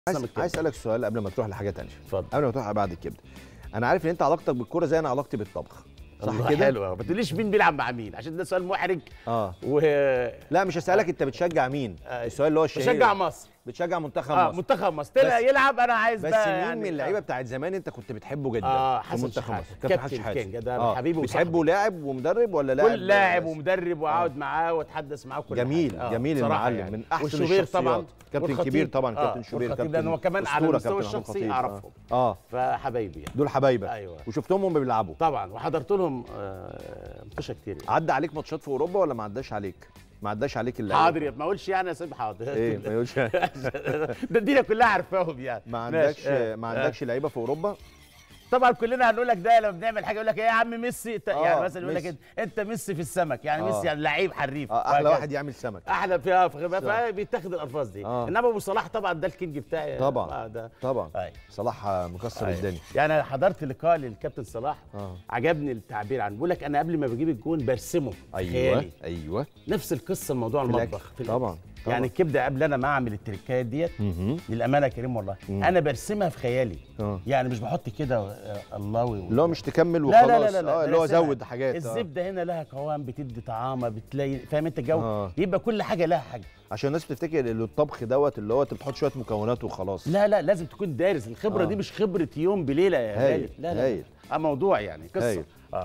عايز سمك كبدة. عايز اسالك سؤال قبل ما تروح لحاجه تانية اتفضل قبل ما تروح بعد الكبده انا عارف ان انت علاقتك بالكوره زي انا علاقتي بالطبخ صح الله كده حلو أوي. ما تقوليش مين بيلعب مع مين عشان ده سؤال محرج اه و لا مش هسالك انت بتشجع مين آه. السؤال اللي هو الشهير بشجع مصر بتشجع منتخب اه مصر منتخب مصر طلع بس- يلعب انا عايز بس بقى مين يعني من اللعيبه بتاعت زمان انت كنت بتحبه جدا اه في حسن منتخب شحاتة. مصر كابتن كابتن حسن شحاته كينج، ده آه. حبيبي وصاحبي. بتحبه لاعب ومدرب ولا لاعب كل لاعب بس؟ ومدرب واقعد معاه واتحدث معاه كل جميل حاجة. آه، جميل بصراحة المعلم من احسن والشوبير الشخصيات طبعا كابتن والخطيب. كبير طبعا آه، كابتن شوبير والخطيب كابتن لان هو كمان على أسطورة المستوى كابتن محمود الشخصي خطيب. اعرفهم اه فحبايبي يعني دول حبايبك أيوة. وشفتهم هم بيلعبوا طبعا وحضرت لهم آه، مطوشه كتير يعني. عدى عليك ماتشات في اوروبا ولا ما عداش عليك ما عداش عليك اللعيبه حاضر يا ما اقولش يعني يا سيد حاضر ايه ما يقولش ده الدنيا كلها عارفاهم يعني ما ماشي. عندكش آه، ما آه. عندكش لعيبه في اوروبا طبعا كلنا هنقول لك ده لما بنعمل حاجه يقول لك ايه يا عم ميسي ت- آه، يعني مثلا يقول لك ميسي. انت ميسي في السمك يعني آه. ميسي يعني لعيب حريف آه احلى وهكذا. واحد يعمل سمك احلى فيها في صح. فبيتاخد الالفاظ دي آه. انما ابو صلاح طبعا ده الكينج بتاعي طبعا. آه ده طبعا أي. صلاح آه، مكسر أي. الدنيا يعني أنا حضرت لقاء للكابتن صلاح اه عجبني التعبير عنه بيقول لك انا قبل ما بجيب الجون برسمه في ايوه خيالي ايوه نفس القصه الموضوع في الأكل. المطبخ في الأكل. طبعا طبعا يعني الكبده قبل انا ما اعمل التركايه ديت مهم. للامانه يا كريم والله مم. انا برسمها في خيالي اه يعني مش بحط كده آه، الله وي- اللي هو مش تكمل لا وخلاص لا لا لا, لا اه اللي هو برسمها. زود حاجات آه. الزبده هنا لها قوام بتدي طعامه بتلاقي فاهم انت الجو آه. يبقى كل حاجه لها حاجه عشان الناس بتفتكر ان الطبخ دوت اللي هو انت بتحط شويه مكونات وخلاص لا لا لازم تكون دارس الخبره آه. دي مش خبره يوم بليله يا هايل، غالي لا لا هايل. اه موضوع يعني قصه هايل. اه